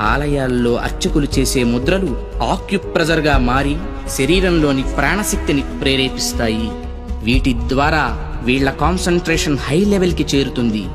ఆలయాల్లో అర్చకులు చేసే ముద్రలు ఆక్యుప్రెజర్గా మారి శరీరంలోని ప్రాణశక్తిని ప్రేరేపిస్తాయి వీటి ద్వారా వీళ్ళ కాన్సంట్రేషన్ హై లెవెల్కి చేరుతుంది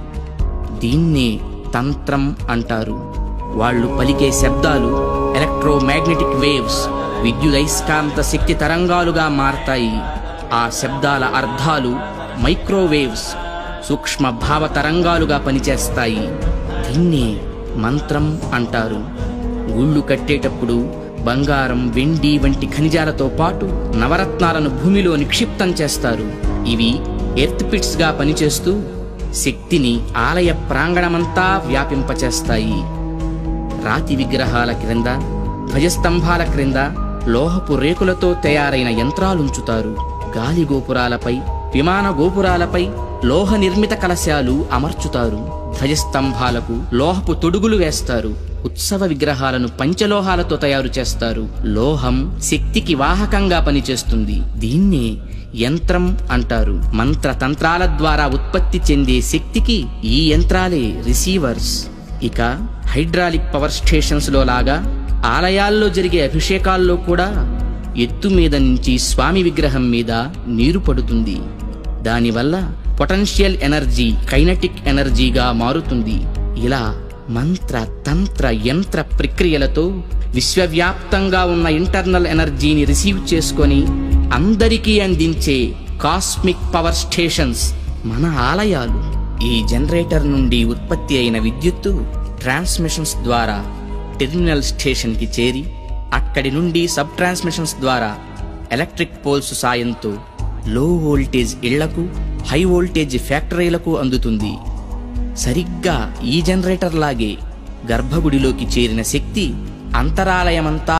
దీన్నే తంత్రం అంటారు వాళ్ళు పలికే శబ్దాలు ఎలక్ట్రోమాగ్నెటిక్ వేవ్స్ విద్యుదైస్కాంత శక్తి తరంగాలుగా మారతాయి ఆ శబ్దాల అర్థాలు మైక్రోవేవ్స్ సూక్ష్మ భావ తరంగాలుగా పనిచేస్తాయి దీన్నే మంత్రం అంటారు గుళ్ళు కట్టేటప్పుడు బంగారం వెండి వంటి ఖనిజాలతో పాటు నవరత్నాలను భూమిలో నిక్షిప్తం చేస్తారు ఇవి ఎర్త్ పిట్స్ గా పనిచేస్తూ శక్తిని ఆలయ ప్రాంగణమంతా వ్యాపింపచేస్తాయి రాతి విగ్రహాల క్రింద ధ్వజస్తంభాల క్రింద లోహపు రేకులతో తయారైన యంత్రాలుంచుతారు గాలి గోపురాలపై విమాన గోపురాలపై లోహ నిర్మిత కలశాలు అమర్చుతారు ధ్వజస్తంభాలకు లోహపు తొడుగులు వేస్తారు ఉత్సవ విగ్రహాలను పంచలోహాలతో తయారు చేస్తారు లోహం శక్తికి వాహకంగా పనిచేస్తుంది దీన్నే యంత్రం అంటారు మంత్ర తంత్రాల ద్వారా ఉత్పత్తి చెందే శక్తికి ఈ యంత్రాలే రిసీవర్స్ ఇక హైడ్రాలిక్ పవర్ స్టేషన్స్ లో లాగా ఆలయాల్లో జరిగే అభిషేకాల్లో కూడా ఎత్తు మీద నుంచి స్వామి విగ్రహం మీద నీరు పడుతుంది దానివల్ల పొటెన్షియల్ ఎనర్జీ కైనటిక్ ఎనర్జీగా మారుతుంది ఇలా మంత్ర తంత్ర యంత్ర ప్రక్రియలతో విశ్వవ్యాప్తంగా ఉన్న ఇంటర్నల్ ఎనర్జీని రిసీవ్ చేసుకొని అందరికీ అందించే కాస్మిక్ పవర్ స్టేషన్స్ మన ఆలయాలు ఈ జనరేటర్ నుండి ఉత్పత్తి అయిన విద్యుత్తు ట్రాన్స్మిషన్స్ ద్వారా టెర్మినల్ స్టేషన్కి చేరి అక్కడి నుండి సబ్ ట్రాన్స్మిషన్స్ ద్వారా ఎలక్ట్రిక్ పోల్స్ సాయంతో లో వోల్టేజ్ ఇళ్లకు హై వోల్టేజ్ ఫ్యాక్టరీలకు అందుతుంది సరిగ్గా ఈ జనరేటర్ లాగే గర్భగుడిలోకి చేరిన శక్తి అంతరాలయమంతా